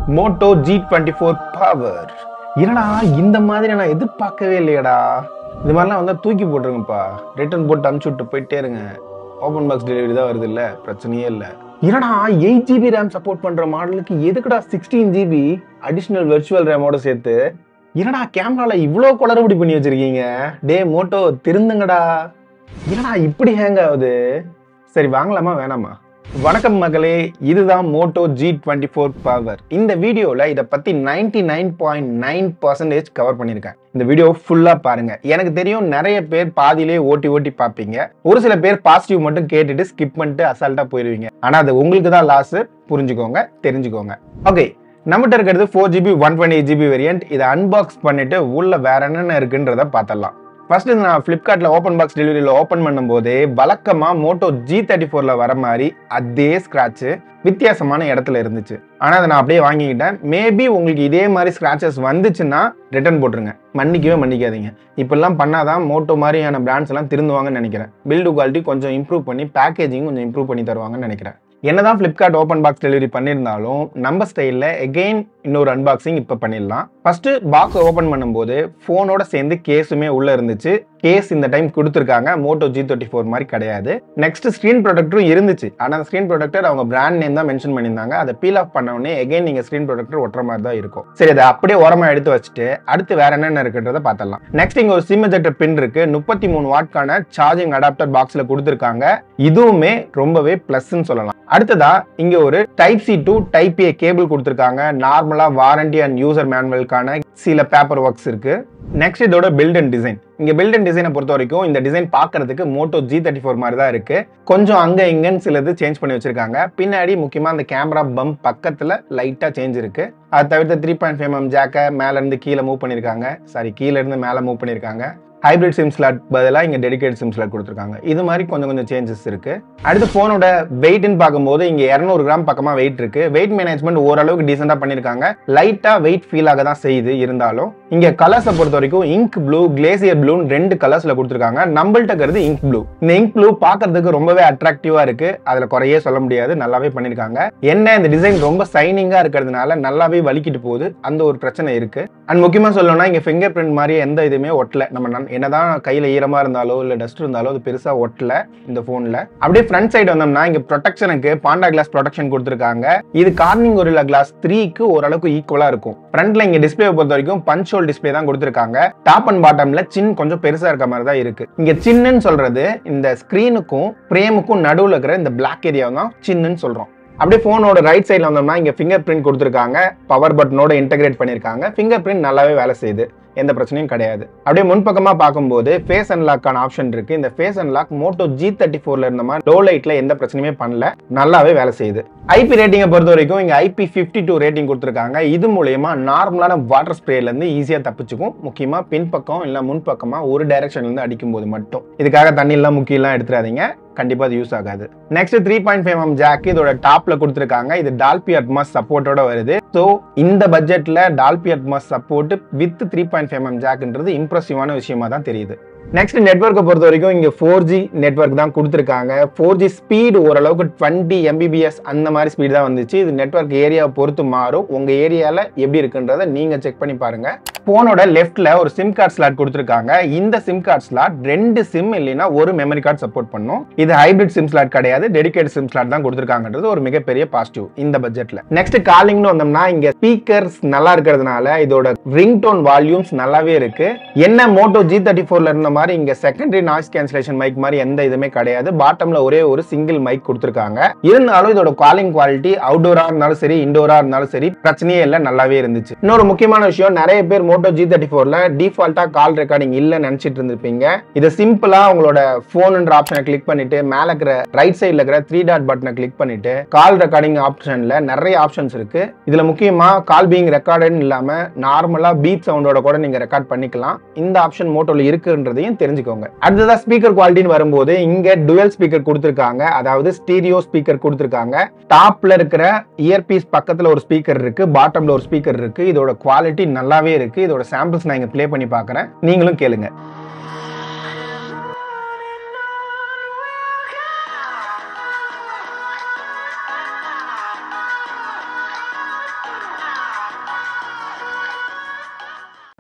Moto G twenty four power என்னடா இந்த மாதிரி நான் எதிர்பார்க்கவே இல்லையடா இது மாதிரிலாம் வந்தால் தூக்கி போட்டுருங்கப்பா ரிட்டர்ன் போட்டு அனுப்பிச்சு விட்டு போயிட்டே இருங்க ஓப்பன் பாக்ஸ் டெலிவரி தான் வருது இல்லை பிரச்சனையே இல்லை என்னடா எயிட் ஜிபி ரேம் சப்போர்ட் பண்ணுற மாடலுக்கு எதுக்குடா சிக்ஸ்டீன் ஜிபி அடிஷ்னல் வெர்ச்சுவல் ரேமோட சேர்த்து என்னடா கேமரால இவ்வளோ குளறுபடி பண்ணி வச்சிருக்கீங்க டே மோட்டோ திருந்துங்கடா என்னடா இப்படி ஹேங் ஆகுது சரி வாங்கலாமா வேணாமா வணக்கம் மகளே இதுதான் Moto G twenty four power இந்த வீடியோவில் இதை பற்றி ninety nine point nine percentage cover பண்ணியிருக்கேன் இந்த வீடியோ ஃபுல்லாக பாருங்க எனக்கு தெரியும் நிறைய பேர் பாதியிலே ஓட்டி ஓட்டி பார்ப்பீங்க ஒரு சில பேர் பாசிட்டிவ் மட்டும் கேட்டுட்டு ஸ்கிப் பண்ணிட்டு அசால்ட்டாக போயிடுவீங்க ஆனால் அது உங்களுக்கு தான் லாஸு புரிஞ்சுக்கோங்க தெரிஞ்சுக்கோங்க ஓகே நம்மகிட்ட இருக்கிறது four GB one twenty GB variant இதை அன்பாக்ஸ் பண்ணிட்டு உள்ள வேற என்னென்ன இருக்குன்றத பார்த்தலாம் ஃபர்ஸ்ட் இது நான் ஃப்ளிப்கார்ட்டில் ஓப்பன் பாக்ஸ் டெலிவரியில் ஓப்பன் பண்ணும்போதே வழக்கமாக மோட்டோ ஜி தேர்ட்டி ஃபோரில் வர மாதிரி அதே ஸ்க்ராட்சு வித்தியாசமான இடத்துல இருந்துச்சு ஆனால் அதை நான் அப்படியே வாங்கிக்கிட்டேன் மேபி உங்களுக்கு இதே மாதிரி ஸ்க்ராச்சஸ் வந்துச்சுன்னா ரிட்டர்ன் போட்டுருங்க மன்னிக்கவே மன்னிக்காதீங்க இப்படிலாம் பண்ணாதான் மோட்டோ மாதிரியான பிராண்ட்ஸ் எல்லாம் திருந்துவாங்கன்னு நினைக்கிறேன் பில்டு குவாலிட்டி கொஞ்சம் இம்ப்ரூவ் பண்ணி பேக்கேஜிங் கொஞ்சம் இம்ப்ரூவ் பண்ணி தருவாங்கன்னு நினைக்கிறேன் என்னதான் ஃப்ளிப்கார்ட் ஓப்பன் பாக்ஸ் டெலிவரி பண்ணியிருந்தாலும் நம்ம ஸ்டைலில் எகெயின் இன்னொரு அன்பாக்சிங் இப்போ பண்ணிடலாம் ஃபர்ஸ்ட் பாக்ஸ் ஓப்பன் பண்ணும்போது ஃபோனோட சேர்ந்து கேஸுமே உள்ள இருந்துச்சு கேஸ் இந்த டைம் கொடுத்துருக்காங்க மோட்டோ ஜி தேர்ட்டி ஃபோர் மாதிரி கிடையாது நெக்ஸ்ட் ஸ்க்ரீன் ப்ரொடக்டரும் இருந்துச்சு ஆனால் ஸ்க்ரீன் ப்ரொடக்டர் அவங்க பிராண்ட் நேம் தான் மென்ஷன் பண்ணியிருந்தாங்க அதை பீல் ஆஃப் பண்ண உடனே எகைன் நீங்கள் ஸ்க்ரீன் ப்ரொடக்டர் ஒட்டுற மாதிரி தான் இருக்கும் சரி அதை அப்படியே ஓரமாக எடுத்து வச்சுட்டு அடுத்து வேற என்னென்ன இருக்குன்றதை பார்த்தலாம் நெக்ஸ்ட் இங்கே ஒரு சிம் எஜெக்டர் பின் இருக்கு முப்பத்தி மூணு வாட்கான சார்ஜிங் அடாப்டர் பாக்ஸில் கொடுத்துருக்காங்க இதுவுமே ரொம்பவே ப்ளஸ்ன்னு சொல்லலாம் அடுத்ததா இங்க ஒரு type C to type A cable கொடுத்துருக்காங்க நார்மலா வாரண்டி அண்ட் யூசர் மேனுவலுக்கான சில பேப்பர் ஒர்க்ஸ் இருக்கு நெக்ஸ்ட் இதோட பில்ட் அண்ட் டிசைன் இங்க பில்ட் அண்ட் டிசைனை பொறுத்த வரைக்கும் இந்த டிசைன் பார்க்கறதுக்கு மோட்டோ ஜி தேர்ட்டி ஃபோர் மாதிரி தான் இருக்கு கொஞ்சம் அங்க இங்கன்னு சிலது சேஞ்ச் பண்ணி வச்சிருக்காங்க பின்னாடி முக்கியமா அந்த கேமரா பம்ப் பக்கத்துல லைட்டா சேஞ்ச் இருக்கு அது தவிர்த்து த்ரீ பாயிண்ட் ஃபைவ் எம் ஜாக்கை மேல இருந்து கீழே மூவ் பண்ணிருக்காங்க சாரி கீழே இருந்து மேல மூவ் பண்ணிருக்காங்க ஹைபிரிட் சிம் ஸ்லாட் பதிலாக இங்கே டெடிகேட் சிம் ஸ்லாட் கொடுத்துருக்காங்க இது மாதிரி கொஞ்சம் கொஞ்சம் சேஞ்சஸ் இருக்கு அடுத்து ஃபோனோட வெயிட்னு பார்க்கும்போது இங்கே இரநூறு கிராம் பக்கமாக வெயிட் இருக்கு வெயிட் மேனேஜ்மெண்ட் ஓரளவுக்கு டீசெண்டாக பண்ணியிருக்காங்க லைட்டாக வெயிட் ஃபீல் ஆக தான் செய்யுது இருந்தாலும் இங்கே கலர்ஸை பொறுத்த வரைக்கும் இங்க் ப்ளூ கிளேசியர் ப்ளூன்னு ரெண்டு கலர்ஸில் கொடுத்துருக்காங்க நம்மள்ட்ட இருக்கிறது இங்க் ப்ளூ இந்த இங்க் ப்ளூ பார்க்கறதுக்கு ரொம்பவே அட்ராக்டிவாக இருக்கு அதில் குறையே சொல்ல முடியாது நல்லாவே பண்ணியிருக்காங்க என்ன இந்த டிசைன் ரொம்ப சைனிங்காக இருக்கிறதுனால நல்லாவே வலிக்கிட்டு போகுது அந்த ஒரு பிரச்சனை இருக்கு அண்ட் முக்கியமாக சொல்லணும்னா இங்கே ஃபிங்கர் பிரிண்ட் மாதிரி எந்த இதுவுமே ஒட்டல நம்ம நன்- என்னதான் கையில் ஈரமாக இருந்தாலோ இல்லை டஸ்ட் இருந்தாலோ அது பெருசாக ஒட்டல இந்த ஃபோனில் அப்படியே ஃப்ரண்ட் சைடு வந்தோம்னா இங்கே ப்ரொடெக்ஷனுக்கு பாண்டா கிளாஸ் ப்ரொடெக்ஷன் கொடுத்துருக்காங்க இது கார்னிங் ஒரிலா கிளாஸ் த்ரீக்கு ஓரளவுக்கு ஈக்குவலாக இருக்கும் ஃப்ரண்ட்ல இங்கே டிஸ்பிளே பொறுத்த வரைக்கும் பஞ்ச் ஹோல் டிஸ்பிளே தான் கொடுத்துருக்காங்க டாப் அண்ட் பாட்டம்ல சின் கொஞ்சம் பெருசாக இருக்க மாதிரி தான் இருக்கு இங்கே சின்னுன்னு சொல்றது இந்த ஸ்க்ரீனுக்கும் பிரேமுக்கும் நடுவில் இருக்கிற இந்த பிளாக் ஏரியாவை தான் சின்னுன்னு சொல்கிறோம் அப்படியே ஃபோனோட ரைட் சைடில் வந்தோம்னா இங்கே ஃபிங்கர் பிரிண்ட் கொடுத்துருக்காங்க பவர் பட்டனோட இன்டகிரேட் பண்ணியிருக்காங்க ஃபிங்கர் பிரிண்ட் நல்லாவே வேலை செய்யுது எந்த பிரச்சனையும் கிடையாது அப்படியே முன்பக்கமாக பார்க்கும்போது ஃபேஸ் அன்லாக்கான ஆப்ஷன் இருக்கு இந்த face unlock Moto G thirty ஃபோர்ல இருந்த மாதிரி லோ லைட்ல எந்த பிரச்சனையுமே பண்ணல நல்லாவே வேலை செய்யுது ஐபி ரேட்டிங்கை பொறுத்த வரைக்கும் இங்க ஐபி ஃபிஃப்டி டூ ரேட்டிங் கொடுத்துருக்காங்க இது மூலயமா நார்மலான வாட்டர் ஸ்ப்ரேல இருந்து ஈஸியாக தப்பிச்சுக்கும் முக்கியமா பின்பக்கம் இல்லை முன்பக்கமா ஒரு டைரக்ஷன்ல இருந்து அடிக்கும் போது மட்டும் இதுக்காக தண்ணி எல்லாம் முக்கியம்லாம் எடுத்துறாதீங்க கண்டிப்பா அது யூஸ் ஆகாது next three point five M jack இதோட டாப்ல கொடுத்துருக்காங்க இது டால்பி அட்மாஸ் சப்போர்ட்டோட வருது ஸோ இந்த பட்ஜெட்ல Dolby Atmos support with three point five M ஜாக்ன்றது இம்ப்ரெசிவான விஷயமா தான் தெரியுது நெக்ஸ்ட் நெட்வொர்க்கை பொறுத்த வரைக்கும் இங்கே ஃபோர் ஜி நெட்ஒர்க் தான் கொடுத்துருக்காங்க ஃபோர் ஜி ஸ்பீடு ஓரளவுக்கு டுவெண்ட்டி எம்பிபிஎஸ் அந்த மாதிரி ஸ்பீடு தான் வந்துச்சு இது நெட்வொர்க் ஏரியாவை பொறுத்து மாறும் உங்கள் ஏரியாவில் எப்படி இருக்குன்றதை நீங்கள் செக் பண்ணி பாருங்க ஃபோனோட லெஃப்ட்ல ஒரு சிம் கார்டு ஸ்லாட் கொடுத்துருக்காங்க இந்த சிம் கார்டு ஸ்லாட் ரெண்டு சிம் இல்லைன்னா ஒரு மெமரி கார்டு சப்போர்ட் பண்ணும் இது ஹைபிரிட் சிம் ஸ்லாட் கிடையாது டெடிகேட் சிம் ஸ்லாட் தான் கொடுத்துருக்காங்கன்றது ஒரு மிகப்பெரிய பாசிட்டிவ் இந்த பட்ஜெட்ல நெக்ஸ்ட் காலிங்னு வந்தோம்னா இங்க ஸ்பீக்கர்ஸ் நல்லா இருக்கிறதுனால இதோட ரிங் டோன் வால்யூம்ஸ் நல்லாவே இருக்கு என்ன மோட்டோ ஜி தேர்ட்டி ஃபோர்ல இருந்த மாதிரி இங்க செகண்டரி நாய்ஸ் கேன்சலேஷன் மைக் மாதிரி எந்த இதுவுமே கிடையாது பாட்டம்ல ஒரே ஒரு சிங்கிள் மைக் கொடுத்துருக்காங்க இருந்தாலும் இதோட காலிங் குவாலிட்டி அவுடோரா இருந்தாலும் சரி இண்டோரா இருந்தாலும் சரி பிரச்சனையே இல்லை நல்லாவே இருந்துச்சு இன்னொரு முக்கியமான விஷயம் நிறைய பேர் மோட்டோ ஜி தேர்ட்டி ஃபோர்ல டிஃபால்ட்டா கால் ரெக்கார்டிங் இல்லைன்னு நினைச்சிட்டு இருந்திருப்பீங்க இதை சிம்பிளா உங்களோட போன்ன்ற ஆப்ஷனை கிளிக் பண்ணிட்டு மேல இருக்கிற ரைட் சைடுல இருக்கிற த்ரீ டாட் பட்டனை கிளிக் பண்ணிட்டு கால் ரெக்கார்டிங் ஆப்ஷன்ல நிறைய ஆப்ஷன்ஸ் இருக்கு இதுல முக்கியமா கால் பீங் ரெக்கார்டுன்னு இல்லாம நார்மலா பீப் சவுண்டோட கூட நீங்க ரெக்கார்ட் பண்ணிக்கலாம் இந்த ஆப்ஷன் மோட்டோல இருக்குன்றதையும் தெரிஞ்சுக்கோங்க அடுத்ததா ஸ்பீக்கர் குவாலிட்டின்னு வரும்போது இங்க டுவல் ஸ்பீக்கர் கொடுத்துருக்காங்க அதாவது ஸ்டீரியோ ஸ்பீக்கர் கொடுத்துருக்காங்க டாப்ல இருக்கிற இயர்பீஸ் பக்கத்துல ஒரு ஸ்பீக்கர் இருக்கு பாட்டம்ல ஒரு ஸ்பீக்கர் இருக்கு இதோட குவாலிட்டி நல்லாவே இருக்கு இதோட சாம்பிள்ஸ் நான் இங்க ப்ளே பண்ணி பார்க்கறேன் நீங்களும் கேளுங்க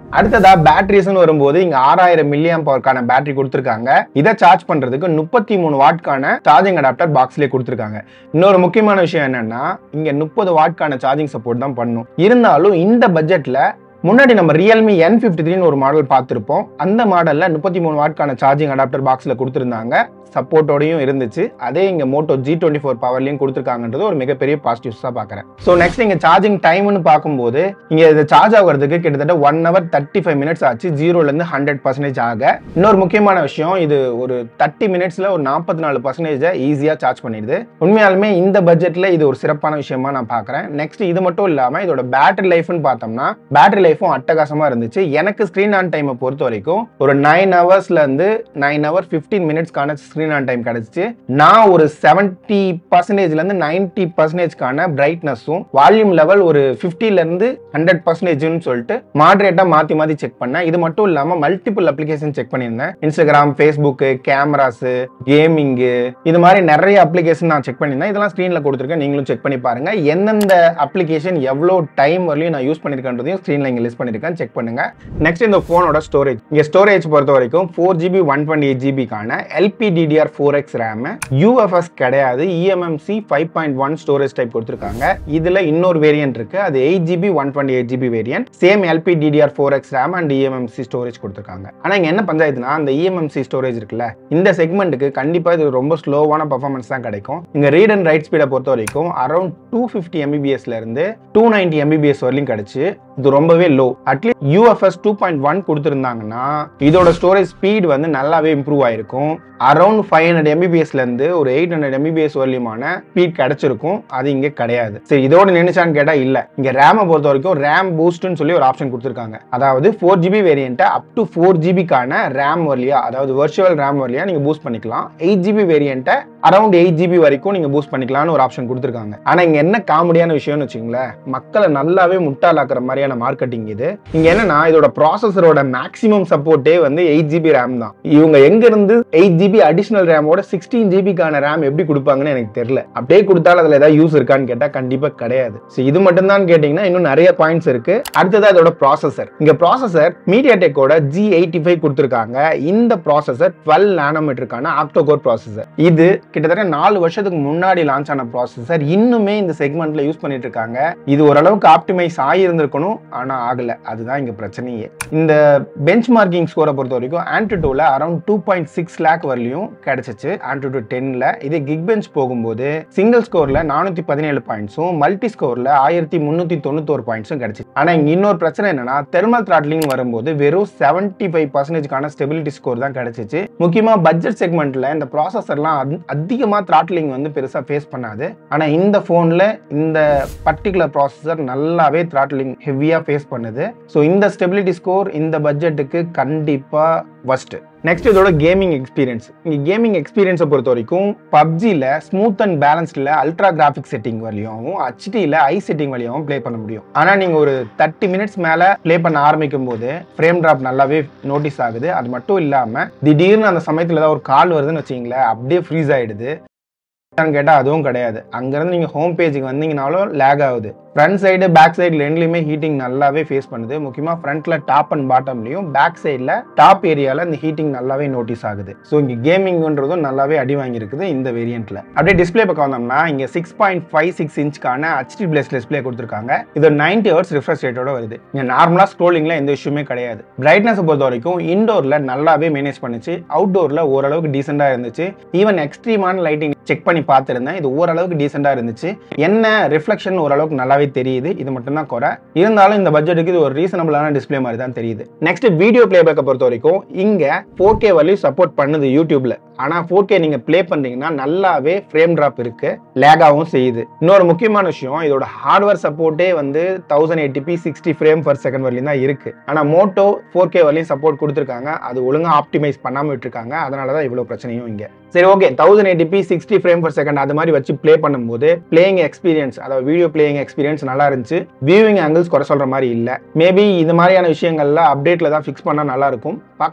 அடுத்ததா பேட்டரிஸ்னு வரும்போது இங்க ஆறாயிரம் மில்லியம் பவர்க்கான பேட்டரி கொடுத்துருக்காங்க இதை சார்ஜ் பண்றதுக்கு முப்பத்தி மூணு வாட்கான சார்ஜிங் அடாப்டர் பாக்ஸ்லேயே கொடுத்துருக்காங்க இன்னொரு முக்கியமான விஷயம் என்னன்னா இங்க முப்பது வாட்கான சார்ஜிங் சப்போர்ட் தான் பண்ணும் இருந்தாலும் இந்த பட்ஜெட்ல முன்னாடி நம்ம ரியல்மி என் ஃபிஃப்டி த்ரீன்னு ஒரு மாடல் பார்த்துருப்போம் அந்த மாடலில் முப்பத்தி மூணு வாட்கான சார்ஜிங் அடாப்டர் பாக்ஸில் கொடுத்துருந்தாங்க சப்போர்ட்டோடையும் இருந்துச்சு அதே இங்கே மோட்டோ ஜி டுவெண்ட்டி ஃபோர் பவர்லையும் கொடுத்துருக்காங்கன்றது ஒரு மிகப்பெரிய பாசிட்டிவ்ஸாக பார்க்குறேன் ஸோ நெக்ஸ்ட் இங்கே சார்ஜிங் டைம்னு பார்க்கும்போது இங்கே இது சார்ஜ் ஆகிறதுக்கு கிட்டத்தட்ட one hour thirty five minutes ஆச்சு ஜீரோலேருந்து ஹண்ட்ரட் பர்சன்டேஜ் ஆக இன்னொரு முக்கியமான விஷயம் இது ஒரு தேர்ட்டி மினிட்ஸில் ஒரு நாற்பத்தி நாலு பர்சன்டேஜை ஈஸியாக சார்ஜ் பண்ணிடுது உண்மையாலுமே இந்த பட்ஜெட்டில் இது ஒரு சிறப்பான விஷயமா நான் பார்க்குறேன் நெக்ஸ்ட் இது மட்டும் இல்லாமல் இதோட பேட்டரி லைஃப்னு பார்த்தோம்னா பேட்டரி லைஃபும் அட்டகாசமாக இருந்துச்சு எனக்கு ஸ்க்ரீன் ஆன் டைமை பொறுத்த வரைக்கும் ஒரு நைன் ஹவர்ஸ்லேருந்து நைன் ஹவர் ஃபிஃப்டீன் மினிட்ஸ்க்கான ஸ்க்ரீன் ஆன் டைம் கிடைச்சிச்சு நான் ஒரு செவன்ட்டி பர்சன்டேஜ்லேருந்து நைன்ட்டி பர்சன்டேஜ்க்கான பிரைட்னஸும் வால்யூம் லெவல் ஒரு ஃபிஃப்டிலேருந்து ஹண்ட்ரட் பர்சன்டேஜ்னு சொல்லிட்டு மாட்ரேட்டாக மாற்றி மாற்றி செக் பண்ணேன் இது மட்டும் இல்லாமல் மல்டிபிள் அப்ளிகேஷன் செக் பண்ணியிருந்தேன் இன்ஸ்டாகிராம் ஃபேஸ்புக்கு கேமராஸு கேமிங்கு இது மாதிரி நிறைய அப்ளிகேஷன் நான் செக் பண்ணியிருந்தேன் இதெல்லாம் ஸ்க்ரீனில் கொடுத்துருக்கேன் நீங்களும் செக் பண்ணி பாருங்க எந்தெந்த அப்ளிகேஷன் எவ்வளோ டைம் வரலையும் நான் யூஸ் பண்ணியிருக்கேன்றதையும் ஸ்க்ரீனில் இங்கே லிஸ்ட் பண்ணியிருக்கேன் செக் பண்ணுங்க நெக்ஸ்ட் இந்த ஃபோனோட ஸ்டோரேஜ் இங்கே ஸ்டோரேஜ் பொறுத்த வரைக்கும் four GB one twenty eight ஜிபிக்கான LPDDR four X RAM UFS கிடையாது EMMC five point one storage type கொடுத்துருக்காங்க இதில் இன்னொரு வேரியன்ட் இருக்கு அது eight GB one twenty eight GB variant same LPDDR four X RAM and EMMC storage கொடுத்துருக்காங்க ஆனால் இங்கே என்ன பஞ்சாயத்துனா அந்த இஎம்எம்சி ஸ்டோரேஜ் இருக்குல்ல இந்த செக்மெண்ட்டுக்கு கண்டிப்பாக இது ரொம்ப ஸ்லோவான பர்ஃபார்மன்ஸ் தான் கிடைக்கும் இங்கே ரீட் அண்ட் ரைட் ஸ்பீடை பொறுத்த வரைக்கும் அரௌண்ட் டூ ஃபிஃப்டி எம்பிபிஎஸ்ல இருந்து டூ நைன்டி எம்பிபிஎஸ் வரலையும் கிடைச்சு இது ரொம்பவே low at least UFS two point one கொடுத்துருந்தாங்கன்னா இதோட ஸ்டோரேஜ் ஸ்பீட் வந்து நல்லாவே இம்ப்ரூவ் ஆயிருக்கும் அரௌண்ட் ஃபைவ் ஹண்ட்ரட் எம்பிபிஎஸ்ல இருந்து ஒரு எயிட் ஹண்ட்ரட் எம்பிபிஎஸ் வரலையுமான ஸ்பீட் கிடைச்சிருக்கும் அது இங்கே கிடையாது சரி இதோட நினைச்சான்னு கேட்டா இல்ல இங்க ரேமை பொறுத்த வரைக்கும் ரேம் பூஸ்ட்னு சொல்லி ஒரு ஆப்ஷன் கொடுத்துருக்காங்க அதாவது ஃபோர் ஜிபி வேரியண்ட்டை அப் டு ஃபோர் ஜிபிக்கான ரேம் வரலையா அதாவது வர்ச்சுவல் ரேம் வரலையா நீங்க பூஸ்ட் பண்ணிக்கலாம் எயிட் ஜிபி வேரியண்ட்டை அரௌண்ட் எயிட் ஜிபி வரைக்கும் நீங்க பூஸ்ட் பண்ணிக்கலாம்னு ஒரு ஆப்ஷன் கொடுத்துருக்காங்க ஆனா இங்க என்ன காமெடியான விஷயம்னு வச்சுங்களேன் மக்களை நல்லாவே முட்டாளாக்குற மாதிரியான மார்க்கெட்டிங் இது இங்க என்னன்னா இதோட ப்ராசஸரோட மேக்ஸிமம் சப்போர்ட்டே வந்து எயிட் ஜிபி ரேம் தான் இவங்க எங்க இருந்து எயிட் ஜிபி அடிஷனல் ரேமோட சிக்ஸ்டீன் ஜிபிக்கான ரேம் எப்படி கொடுப்பாங்கன்னு எனக்கு தெரியல அப்படியே கொடுத்தாலும் அதுல ஏதாவது யூஸ் இருக்கான்னு கேட்டா கண்டிப்பா கிடையாது ஸோ இது மட்டும் தான் கேட்டீங்கன்னா இன்னும் நிறைய பாயிண்ட்ஸ் இருக்கு அடுத்தது அதோட ப்ராசஸர் இங்க ப்ராசஸர் மீடியாடெக்கோட ஜி எயிட்டி ஃபைவ் கொடுத்துருக்காங்க இந்த ப்ராசஸர் டுவெல் நானோமீட்டருக்கான ஆப்டோகோர் ப்ராசஸர் இது கிட்டத்தட்ட நாலு வருஷத்துக்கு முன்னாடி லான்ச் ஆன ப்ராசஸர் இன்னுமே இந்த செக்மெண்ட்ல யூஸ் பண்ணிட்டு இருக்காங்க இது ஓரளவுக்கு ஆப்டிமைஸ் ஆகியிருந்திருக்கணும் ஆனா ஆகல அதுதான் இங்க பிரச்சனையே இந்த பெஞ்ச் மார்க்கிங் ஸ்கோரை பொறுத்த வரைக்கும் ஆண்ட்ரிடோல around two point six lakh வரலையும் கிடைச்சிச்சு ஆண்ட்ரிடோ டென்ல இதே கிக் பெஞ்ச் போகும்போது சிங்கிள் ஸ்கோர்ல நானூத்தி பதினேழு பாயிண்ட்ஸும் மல்டி ஸ்கோர்ல ஆயிரத்தி முன்னூத்தி தொண்ணூத்தோரு பாயிண்ட்ஸும் கிடைச்சு ஆனா இங்க இன்னொரு பிரச்சனை என்னன்னா தெர்மல் த்ராட்லிங் வரும்போது வெறும் செவன்டி ஃபைவ் பர்சன்டேஜ்க்கான ஸ்டெபிலிட்டி ஸ்கோர் தான் கிடைச்சிச்சு முக்கியமா பட்ஜெட் செக்மெண்ட்ல இந்த ப்ராசஸர்லாம் அதி- அதிகமா த்ராட்லிங் வந்து பெருசா ஃபேஸ் பண்ணாது ஆனா இந்த போன்ல இந்த பர்டிகுலர் ப்ராசஸர் நல்லாவே த்ராட்லிங் ஹெவியா ஃபேஸ் பண்ணுது ஸோ இந்த ஸ்டெபிலிட்டி ஸ்கோர் இந்த பட்ஜெட்டுக்கு கண்டிப்பா ஃபர்ஸ்ட் நெக்ஸ்ட் இதோட கேமிங் எக்ஸ்பீரியன்ஸ் இங்க கேமிங் எக்ஸ்பீரியன்ஸை பொறுத்த வரைக்கும் பப்ஜியில் ஸ்மூத் அண்ட் பேலன்ஸ்டில் அல்ட்ரா கிராஃபிக் செட்டிங் வழியாகவும் ஹச்டியில் ஐ செட்டிங் வழியாகவும் ப்ளே பண்ண முடியும் ஆனால் நீங்கள் ஒரு தேர்ட்டி மினிட்ஸ் மேலே ப்ளே பண்ண ஆரம்பிக்கும் போது ஃப்ரேம் ட்ராப் நல்லாவே நோட்டீஸ் ஆகுது அது மட்டும் இல்லாமல் திடீர்னு அந்த சமயத்தில் ஏதாவது ஒரு கால் வருதுன்னு வச்சிங்களேன் அப்படியே ஃப்ரீஸ் ஆயிடுது கேட்டால் அதுவும் கிடையாது அங்கேருந்து நீங்கள் ஹோம் பேஜுக்கு வந்தீங்கனாலும் லேக் ஆகுது ஃப்ரண்ட் சைடு பேக் சைடு ரெண்டுலையுமே ஹீட்டிங் நல்லாவே ஃபேஸ் பண்ணுது முக்கியமாக ஃப்ரண்ட்ல டாப் அண்ட் பாட்டம்லையும் பேக் சைடில் டாப் ஏரியாவில் இந்த ஹீட்டிங் நல்லாவே நோட்டீஸ் ஆகுது ஸோ இங்கே கேமிங்ன்றதும் நல்லாவே அடி வாங்கியிருக்குது இந்த வேரியண்ட்ல அப்படியே டிஸ்ப்ளே பக்கம் வந்தோம்னா இங்கே சிக்ஸ் பாயிண்ட் ஃபைவ் சிக்ஸ் இன்ச்க்கான ஹெச்டி பிளஸ் டிஸ்ப்ளே கொடுத்துருக்காங்க இது நைன்டி ஹவர்ஸ் ரிஃப்ரெஷ் ரேட்டோட வருது இங்கே நார்மலாக ஸ்க்ரோலிங்கில் எந்த இஷ்யூமே கிடையாது பிரைட்னஸ் பொறுத்த வரைக்கும் இண்டோரில் நல்லாவே மேனேஜ் பண்ணுச்சு அவுட்டோரில் ஓரளவுக்கு டீசெண்டாக இருந்துச்சு ஈவன் எக்ஸ்ட்ரீமான லைட்டிங் செக் பண்ணி பார்த்துருந்தேன் இது ஓரளவுக்கு டீசெண்டாக இருந்துச்சு என்ன ரிஃப்ளெக்ஷன் ஓரளவுக்கு நல்லாவே தெரியுது இது மட்டும் தான் குறை இருந்தாலும் இந்த பட்ஜெட்டுக்கு இது ஒரு ரீசனபிளான டிஸ்ப்ளே மாதிரி தான் தெரியுது நெக்ஸ்ட் வீடியோ பிளேபேக்கை பொறுத்த வரைக்கும் இங்க ஃபோர் கே வரையும் சப்போர்ட் பண்ணுது யூடியூப்ல ஆனா ஃபோர் கே நீங்க ப்ளே பண்றீங்கன்னா நல்லாவே ஃப்ரேம் டிராப் இருக்கு லேகாவும் செய்யுது இன்னொரு முக்கியமான விஷயம் இதோட ஹார்ட்வேர் சப்போர்ட்டே வந்து thousand eighty sixty frame per second வரலையும் தான் இருக்கு ஆனா மோட்டோ ஃபோர் கே வரலையும் சப்போர்ட் கொடுத்துருக்காங்க அது ஒழுங்கா ஆப்டிமைஸ் பண்ணாம விட்டுருக்காங்க அதனால தான் இவ்வளவு பிரச்சனையும் இங்க சரி okay thousand eighty sixty frame per second அது மாதிரி வச்சு ப்ளே பண்ணும்போது பிளேயிங் எக்ஸ்பீரியன்ஸ் அதாவது வீடியோ பிளேயிங் எக்ஸ்பீரியன்ஸ் நல்லா இருந்துச்சு வியூவிங் ஆங்கிள்ஸ் குறை சொல்ற மாதிரி இல்லை மேபி இந்த மாதிரியான விஷயங்கள்ல அப்டேட்ல தான் ஃபிக்ஸ் பண்ணா நல்லா இருக்கும் பார்க்கலாம்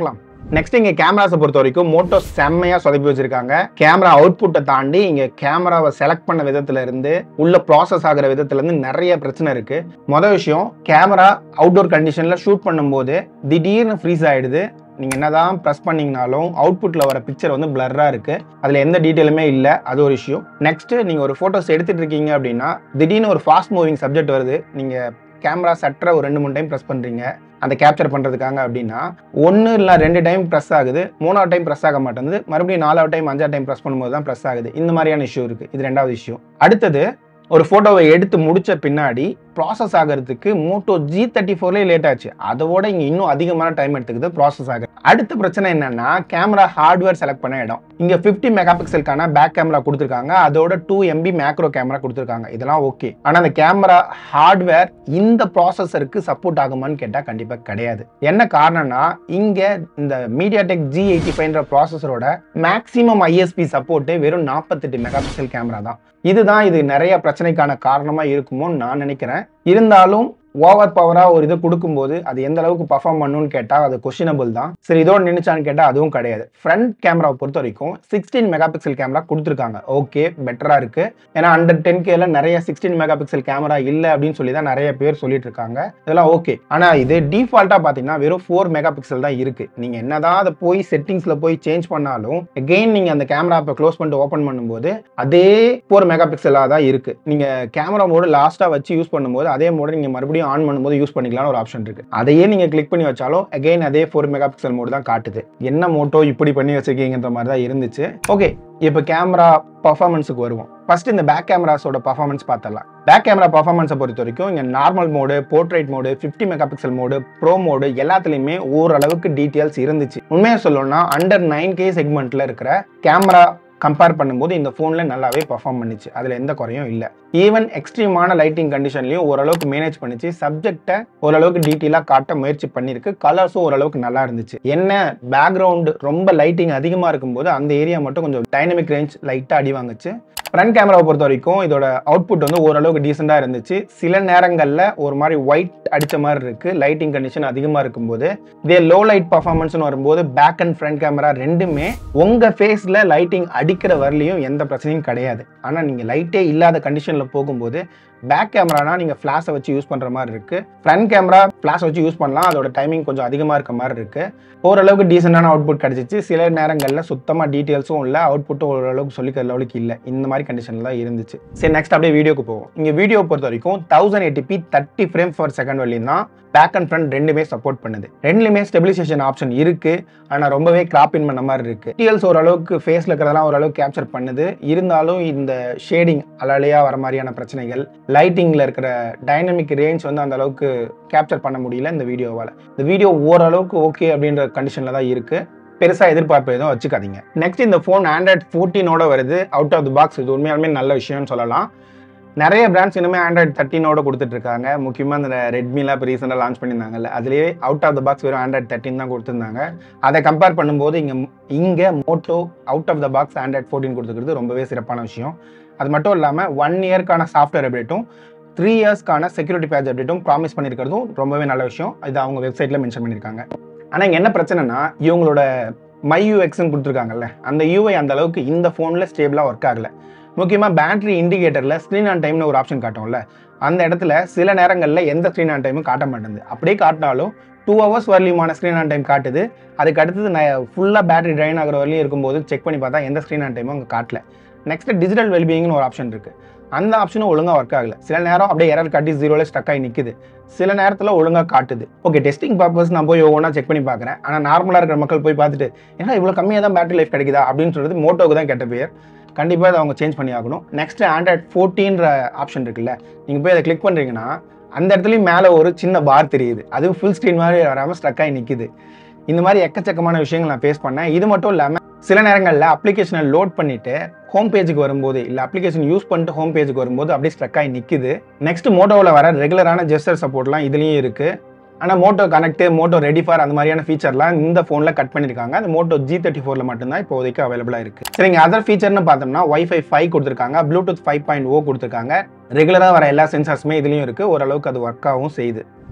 நெக்ஸ்ட் இங்க கேமராஸை பொறுத்த வரைக்கும் மோட்டோ செம்மையா சொதப்பி வச்சிருக்காங்க கேமரா அவுட்புட்டை தாண்டி இங்க கேமராவை செலக்ட் பண்ண விதத்துல இருந்து உள்ள ப்ராசஸ் ஆகிற விதத்துல இருந்து நிறைய பிரச்சனை இருக்கு மொதல் விஷயம் கேமரா அவுட்டோர் கண்டிஷன்ல ஷூட் பண்ணும்போது திடீர்னு ஃப்ரீஸ் ஆயிடுது நீங்க என்னதான் ப்ரெஸ் பண்ணீங்கனாலும் அவுட்புட்ல வர பிக்சர் வந்து பிளர்ரா இருக்கு அதுல எந்த டீட்டெயிலுமே இல்லை அது ஒரு இஷ்யூ நெக்ஸ்ட் நீங்க ஒரு போட்டோஸ் எடுத்துட்டு இருக்கீங்க அப்படின்னா திடீர்னு ஒரு ஃபாஸ்ட் மூவிங் சப்ஜெக்ட் வருது நீங்க கேமரா சட்டரை ஒரு ரெண்டு மூணு டைம் ப்ரெஸ் பண்றீங்க அந்த கேப்சர் பண்ணுறதுக்காக அப்படின்னா ஒன்று இல்லை ரெண்டு டைம் ப்ரெஸ் ஆகுது மூணாவது டைம் ப்ரெஸ் ஆக மாட்டேங்குது மறுபடியும் நாலாவது டைம் அஞ்சாவது டைம் ப்ரெஸ் பண்ணும்போது தான் ப்ரெஸ் ஆகுது இந்த மாதிரியான இஷ்யூ இருக்குது இது ரெண்டாவது இஷ்யூ அடுத்தது ஒரு ஃபோட்டோவை எடுத்து முடிச்ச பின்னாடி ப்ராசஸ் ஆகிறதுக்கு மோட்டோ ஜி தேர்ட்டி ஃபோர்லேயே லேட் ஆச்சு அதோட இங்கே இன்னும் அதிகமான டைம் எடுத்துக்குது ப்ராசஸ் ஆகுது அடுத்த பிரச்சனை என்னன்னா கேமரா ஹார்ட்வேர் செலக்ட் பண்ண இடம் இங்கே ஃபிஃப்டி மெகா பிக்சலுக்கான பேக் கேமரா கொடுத்துருக்காங்க அதோட டூ எம்பி மேக்ரோ கேமரா கொடுத்துருக்காங்க இதெல்லாம் ஓகே ஆனால் அந்த கேமரா ஹார்ட்வேர் இந்த ப்ராசஸருக்கு சப்போர்ட் ஆகுமான்னு கேட்டால் கண்டிப்பாக கிடையாது என்ன காரணம்னா இங்கே இந்த மீடியாடெக் ஜி எயிட்டி ஃபைவ்ன்ற ப்ராசஸரோட மேக்ஸிமம் ஐஎஸ்பி சப்போர்ட்டு வெறும் நாற்பத்தெட்டு மெகா பிக்சல் கேமரா தான் இதுதான் இது நிறைய பிரச்சனைக்கான காரணமாக இருக்குமோன்னு நான் நினைக்கிறேன் இருந்தாலும் ஓவர் பவராக ஒரு இதை கொடுக்கும்போது அது எந்த அளவுக்கு பர்ஃபார்ம் பண்ணுன்னு கேட்டால் அது கொஷினபிள் தான் சரி இதோட நினைச்சான்னு கேட்டால் அதுவும் கிடையாது ஃப்ரண்ட் கேமராவை பொறுத்த வரைக்கும் சிக்ஸ்டீன் மெகா பிக்சல் கேமரா கொடுத்துருக்காங்க ஓகே பெட்டராக இருக்கு ஏன்னா அண்டர் டென் கேல நிறைய சிக்ஸ்டீன் மெகா பிக்சல் கேமரா இல்லை அப்படின்னு சொல்லி தான் நிறைய பேர் சொல்லிட்டு இருக்காங்க இதெல்லாம் ஓகே ஆனால் இது டிஃபால்ட்டாக பார்த்தீங்கன்னா வெறும் ஃபோர் மெகா பிக்சல் தான் இருக்கு நீங்கள் என்னதான் அதை போய் செட்டிங்ஸில் போய் சேஞ்ச் பண்ணாலும் அகெயின் நீங்கள் அந்த கேமரா இப்போ க்ளோஸ் பண்ணிட்டு ஓப்பன் பண்ணும்போது அதே ஃபோர் மெகா பிக்சலாக தான் இருக்கு நீங்கள் கேமரா மோடு லாஸ்ட்டாக வச்சு யூஸ் பண்ணும்போது அதே மோடு நீங்கள் மறுபடியும் ஆன் பண்ணும்போது யூஸ் பண்ணிக்கலாம்னு ஒரு ஆப்ஷன் இருக்கு அதையே நீங்கள் கிளிக் பண்ணி வச்சாலும் அகைன் அதே ஃபோர் மெகா பிக்சல் மோடு தான் காட்டுது என்ன மோட்டோ இப்படி பண்ணி வச்சிருக்கீங்கன்ற மாதிரி தான் இருந்துச்சு ஓகே இப்போ கேமரா பர்ஃபார்மன்ஸுக்கு வருவோம் ஃபர்ஸ்ட் இந்த பேக் கேமராஸோட பர்ஃபார்மன்ஸ் பார்த்தலாம் பேக் கேமரா பர்ஃபார்மன்ஸை பொறுத்த வரைக்கும் இங்கே normal mode portrait mode fifty mega pixel mode pro mode எல்லாத்துலேயுமே ஓரளவுக்கு டீட்டெயில்ஸ் இருந்துச்சு உண்மையாக சொல்லணும்னா அண்டர் நைன் கே செக்மெண்ட்டில் இருக்கிற கேமரா கம்பேர் பண்ணும்போது இந்த ஃபோனில் நல்லாவே பர்ஃபார்ம் பண்ணிச்சு அதில் எந்த குறையும் இல்லை ஈவன் எக்ஸ்ட்ரீமான லைட்டிங் கண்டிஷன்லையும் ஓரளவுக்கு மேனேஜ் பண்ணிச்சு சப்ஜெக்டை ஓரளவுக்கு டீட்டெயிலாக காட்ட முயற்சி பண்ணியிருக்கு கலர்ஸும் ஓரளவுக்கு நல்லா இருந்துச்சு என்ன பேக்ரவுண்டு ரொம்ப லைட்டிங் அதிகமாக இருக்கும்போது அந்த ஏரியா மட்டும் கொஞ்சம் டைனமிக் ரேஞ்ச் லைட்டாக அடி வாங்குச்சு ஃப்ரண்ட் கேமராவை பொறுத்த வரைக்கும் இதோட அவுட்புட் வந்து ஓரளவுக்கு டீசெண்டாக இருந்துச்சு சில நேரங்களில் ஒரு மாதிரி ஒயிட் அடித்த மாதிரி இருக்கு லைட்டிங் கண்டிஷன் அதிகமாக இருக்கும்போது இதே லோ லைட் பர்ஃபார்மன்ஸ்னு வரும்போது பேக் அண்ட் ஃப்ரண்ட் கேமரா ரெண்டுமே உங்கள் ஃபேஸில் லைட்டிங் அடிக்கிற வரலையும் எந்த பிரச்சனையும் கிடையாது ஆனால் நீங்கள் லைட்டே இல்லாத கண்டிஷனில் போகும்போது பேக் கேமரானா நீங்கள் ஃப்ளாஷை வச்சு யூஸ் பண்ணுற மாதிரி இருக்குது ஃப்ரண்ட் கேமரா ஃப்ளாஷ் வச்சு யூஸ் பண்ணலாம் அதோட டைமிங் கொஞ்சம் அதிகமாக இருக்க மாதிரி இருக்குது ஓரளவுக்கு டீசெண்டான அவுட்புட் கிடச்சிச்சு சில நேரங்களில் சுத்தமாக டீட்டெயில்ஸும் இல்லை அவுட்புட்டும் ஓரளவுக்கு சொல்லிக்கிற லெவலுக்கு இல்லை இந்த மாதிரி கண்டிஷனில் தான் இருந்துச்சு சரி நெக்ஸ்ட் அப்படியே வீடியோக்கு போவோம் இங்கே வீடியோ பொறுத்த வரைக்கும் thousand eighty thirty frame for second வரையும் தான் பேக் அண்ட் ஃப்ரண்ட் ரெண்டுமே சப்போர்ட் பண்ணுது ரெண்டுலையுமே ஸ்டெபிலைசேஷன் ஆப்ஷன் இருக்கு ஆனால் ரொம்பவே கிராப் இன் பண்ண மாதிரி இருக்கு டீஎல்ஸ் ஓரளவுக்கு ஃபேஸில் இருக்கிறதெல்லாம் ஓரளவுக்கு கேப்சர் பண்ணுது இருந்தாலும் இந்த ஷேடிங் அலலையா வர மாதிரியான பிரச்சனைகள் லைட்டிங்கில் இருக்கிற டைனமிக் ரேஞ்ச் வந்து அந்த அளவுக்கு கேப்சர் பண்ண முடியல இந்த வீடியோவால் இந்த வீடியோ ஓரளவுக்கு ஓகே அப்படின்ற கண்டிஷனில் தான் இருக்கு பெருசாக எதிர்பார்ப்பு எதுவும் வச்சுக்காதீங்க நெக்ஸ்ட் இந்த ஃபோன் ஆண்ட்ராய்ட் ஃபோர்டீனோட வருது அவுட் ஆஃப் தி பாக்ஸ் இது உண்மையாலுமே நல்ல விஷயம்னு சொல்லலாம் நிறைய பிராண்ட்ஸ் இன்னுமே ஆண்ட்ராய்ட் தேர்ட்டினோட கொடுத்துட்டு இருக்காங்க முக்கியமாக இந்த ரெட்மிலாம் இப்போ ரீசெண்டாக லான்ச் பண்ணியிருந்தாங்கல்ல அதுலேயே அவுட் ஆஃப் த பாக்ஸ் வெறும் ஆண்ட்ராய்ட் தேர்ட்டின் தான் கொடுத்துருந்தாங்க அதை கம்பேர் பண்ணும்போது இங்கே இங்கே Moto out of the box Android fourteen கொடுத்துக்கிறது ரொம்பவே சிறப்பான விஷயம் அது மட்டும் இல்லாமல் ஒன் இயர்க்கான சாஃப்ட்வேர் அப்டேட்டும் த்ரீ இயர்ஸ்க்கான செக்யூரிட்டி பேட்ச் அப்டேட்டும் ப்ராமிஸ் பண்ணியிருக்கிறதும் ரொம்பவே நல்ல விஷயம் இது அவங்க வெப்சைட்டில் மென்ஷன் பண்ணியிருக்காங்க ஆனால் இங்கே என்ன பிரச்சனைனா இவங்களோட மை யூஎக்ஸ்ன்னு கொடுத்துருக்காங்கல்ல அந்த யூஐ அந்த அளவுக்கு இந்த ஃபோனில் ஸ்டேபிளாக ஒர்க் ஆகலை முக்கியமாக பேட்டரி இண்டிகேட்டரில் ஸ்க்ரீன் ஆன் டைம்னு ஒரு ஆப்ஷன் காட்டும்ல அந்த இடத்துல சில நேரங்களில் எந்த ஸ்க்ரீன் ஆன் டைமும் காட்ட மாட்டேங்குது அப்படியே காட்டினாலும் டூ ஹவர்ஸ் வரலையுமான ஸ்க்ரீன் ஆன் டைம் காட்டுது அதுக்கு அடுத்தது நான் ஃபுல்லாக பேட்டரி ட்ரைன் ஆகிற வரலையும் இருக்கும்போது செக் பண்ணி பார்த்தா எந்த ஸ்க்ரீன் ஆன் டைமும் அங்கே காட்டல நெக்ஸ்ட் டிஜிட்டல் வெல்பீயிங்னு ஒரு ஆப்ஷன் இருக்குது அந்த ஆப்ஷனும் ஒழுங்காக ஒர்க் ஆகல சில நேரம் அப்படியே எரர் காட்டி ஜீரோவில் ஸ்டக் ஆகி நிற்குது சில நேரத்தில் ஒழுங்காக காட்டுது ஓகே டெஸ்டிங் பர்பஸ் நான் போய் ஒவ்வொன்றா செக் பண்ணி பார்க்குறேன் ஆனால் நார்மலாக இருக்கிற மக்கள் போய் பார்த்துட்டு ஏன்னா இவ்வளோ கம்மியாக தான் பேட்டரி லைஃப் கிடைக்குதா அப்படின்னு சொல்றது மோட்டோக்கு தான் கெட்ட பேர் கண்டிப்பாக அதை அவங்க சேஞ்ச் பண்ணி ஆகணும் நெக்ஸ்ட் ஆண்ட்ராய்ட் ஃபோர்டீன்ற ஆப்ஷன் இருக்குல்ல நீங்கள் போய் அதை கிளிக் பண்ணுறீங்கன்னா அந்த இடத்துலையும் மேலே ஒரு சின்ன பார் தெரியுது அதுவும் ஃபுல் ஸ்க்ரீன் மாதிரி வராமல் ஸ்ட்ரக் ஆகி நிற்குது இந்த மாதிரி எக்கச்சக்கமான விஷயங்கள் நான் ஃபேஸ் பண்ணேன் இது மட்டும் இல்லாமல் சில நேரங்களில் அப்ளிகேஷனை லோட் பண்ணிட்டு ஹோம் பேஜுக்கு வரும்போது இல்லை அப்ளிகேஷன் யூஸ் பண்ணிட்டு ஹோம் பேஜுக்கு வரும்போது அப்படியே ஸ்ட்ரக் ஆகி நிற்குது நெக்ஸ்ட் மோட்டோவில் வர ரெகுலரான ஜெஸ்டர் சப்போர்ட்லாம் இதுலேயும் இருக்குது ஆனால் Moto Connect Moto Ready For அந்த மாதிரியான ஃபீச்சர்லாம் இந்த ஃபோனில் கட் பண்ணியிருக்காங்க அந்த மோட்டோ ஜி தேர்ட்டி ஃபோரில் மட்டும்தான் இப்போதைக்கு அவைலபிளாக இருக்குது சரிங்க அதர் ஃபீச்சர்னு பார்த்தோம்னா ஒய்ஃபை ஃபைவ் கொடுத்துருக்காங்க ப்ளூடூத் ஃபைவ் பாயிண்ட் ஓ கொடுத்துருக்காங்க ரெகுலராக வர எல்லா சென்சார்ஸுமே இதுலேயும் இருக்குது ஓரளவுக்கு அது ஒர்க் ஆகவும் செய்யுது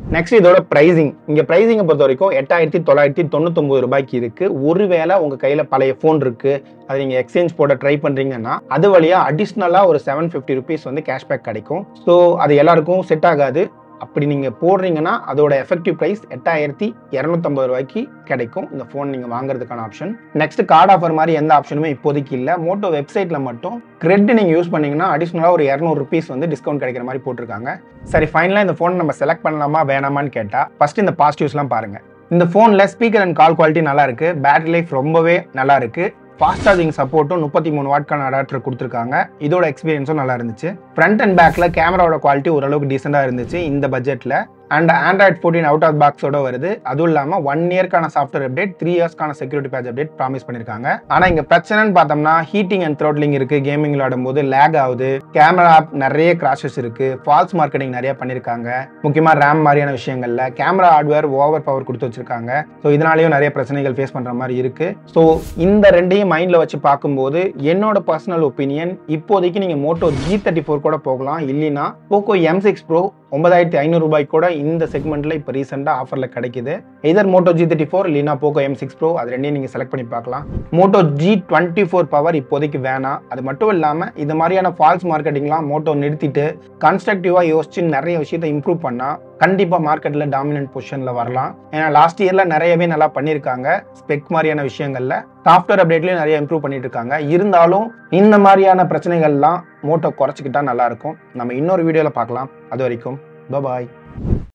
நெக்ஸ்ட் இதோட பிரைசிங் இங்க பிரைசிங்கை பொறுத்த வரைக்கும் எட்டாயிரத்தி தொள்ளாயிரத்தி தொண்ணூத்தொன்பது ரூபாய்க்கு இருக்கு ஒருவேளை உங்க கையில பழைய ஃபோன் இருக்கு அதை நீங்க எக்ஸ்சேஞ்ச் போட ட்ரை பண்றீங்கன்னா அது வழியா அடிஷ்னலா ஒரு செவன் ஃபிஃப்டி ருபீஸ் வந்து கேஷ்பேக் கிடைக்கும் ஸோ அது எல்லாருக்கும் செட் ஆகாது அப்படி நீங்க போடுறீங்கன்னா அதோட எஃபெக்டிவ் பிரைஸ் எட்டாயிரத்தி இரநூத்தம்பது ரூபாய்க்கு கிடைக்கும் இந்த ஃபோன் நீங்க வாங்குறதுக்கான ஆப்ஷன் நெக்ஸ்ட் கார்டு ஆஃபர் மாதிரி எந்த ஆப்ஷனுமே இப்போதைக்கு இல்லை மோட்டோ வெப்சைட்ல மட்டும் கிரெட் நீங்க யூஸ் பண்ணீங்கன்னா அடிஷ்னலாக ஒரு இரநூறு ருபீஸ் வந்து டிஸ்கவுண்ட் கிடைக்கிற மாதிரி போட்டிருக்காங்க சரி ஃபைனலாக இந்த ஃபோன் நம்ம செலக்ட் பண்ணலாமா வேணாமான்னு கேட்டா ஃபர்ஸ்ட் இந்த பாசிட்டிவ்ஸ்லாம் பாருங்க இந்த ஃபோனில் ஸ்பீக்கர் அண்ட் கால் குவாலிட்டி நல்லா இருக்கு பேட்டரி லைஃப் ரொம்பவே நல்லா இருக்கு ஃபாஸ்ட் சார்ஜிங் சப்போர்ட்டும் முப்பத்தி மூணு வாட்கான அடாப்டர் கொடுத்துருக்காங்க இதோட எக்ஸ்பீரியன்ஸும் நல்லா இருந்துச்சு ஃப்ரண்ட் அண்ட் பேக்கில் கேமராவோட குவாலிட்டி ஓரளவுக்கு டீசெண்டாக இருந்துச்சு இந்த பட்ஜெட்டில் and Android fourteen out of பாக்ஸோட வருது அதுவும் இல்லாமல் ஒன் இயர்க்கான சாஃப்ட்வேர் அப்டேட் த்ரீ இயர்ஸ்க்கான செக்யூரிட்டி பேட்ச் அப்டேட் ப்ராமிஸ் பண்ணியிருக்காங்க ஆனால் இங்கே பிரச்சனைன்னு பார்த்தோம்னா ஹீட்டிங் அண்ட் த்ரோட்லிங் இருக்கு கேமிங் விளையாடும்போது லேக் ஆகுது கேமரா ஆப் நிறைய கிராஷஸ் இருக்கு ஃபால்ஸ் மார்க்கெட்டிங் நிறைய பண்ணியிருக்காங்க முக்கியமாக ரேம் மாதிரியான விஷயங்கள்ல கேமரா ஹார்ட்வேர் ஓவர் பவர் கொடுத்து வச்சிருக்காங்க ஸோ இதனாலேயும் நிறைய பிரச்சனைகள் ஃபேஸ் பண்ணுற மாதிரி இருக்கு ஸோ இந்த ரெண்டையும் மைண்டில் வச்சு பார்க்கும்போது என்னோட பர்சனல் ஒப்பீனியன் இப்போதைக்கு நீங்கள் மோட்டோ ஜி தேர்ட்டி ஃபோர் கூட போகலாம் இல்லைன்னா போக்கோ எம் சிக்ஸ் ப்ரோ ஒன்பதாயிரத்தி ஐநூறு ரூபாய்க்கு கூட இந்த செக்மெண்ட்ல இப்போ ரீசெண்டாக ஆஃபரில் கிடைக்குது either Moto G thirty four இல்லைனா போக்கோ எம் சிக்ஸ் ப்ரோ அது ரெண்டையும் நீங்கள் செலக்ட் பண்ணி பார்க்கலாம் Moto G twenty four power இப்போதைக்கு வேணாம் அது மட்டும் இல்லாமல் இது மாதிரியான ஃபால்ஸ் மார்க்கெட்டிங்லாம் மோட்டோ நிறுத்திட்டு கன்ஸ்ட்ரக்டிவாக யோசிச்சு நிறைய விஷயத்தை இம்ப்ரூவ் பண்ணால் கண்டிப்பாக மார்க்கெட்டில் டாமினன்ட் பொசிஷனில் வரலாம் ஏன்னா லாஸ்ட் இயரில் நிறையவே நல்லா பண்ணியிருக்காங்க ஸ்பெக் மாதிரியான விஷயங்களில் சாஃப்ட்வேர் அப்டேட்லேயும் நிறைய இம்ப்ரூவ் பண்ணிட்டு இருக்காங்க இருந்தாலும் இந்த மாதிரியான பிரச்சனைகள்லாம் மோட்டோ குறைச்சிக்கிட்டா நல்லா இருக்கும் நம்ம இன்னொரு வீடியோவில் பார்க்கலாம் அது வரைக்கும் பாய்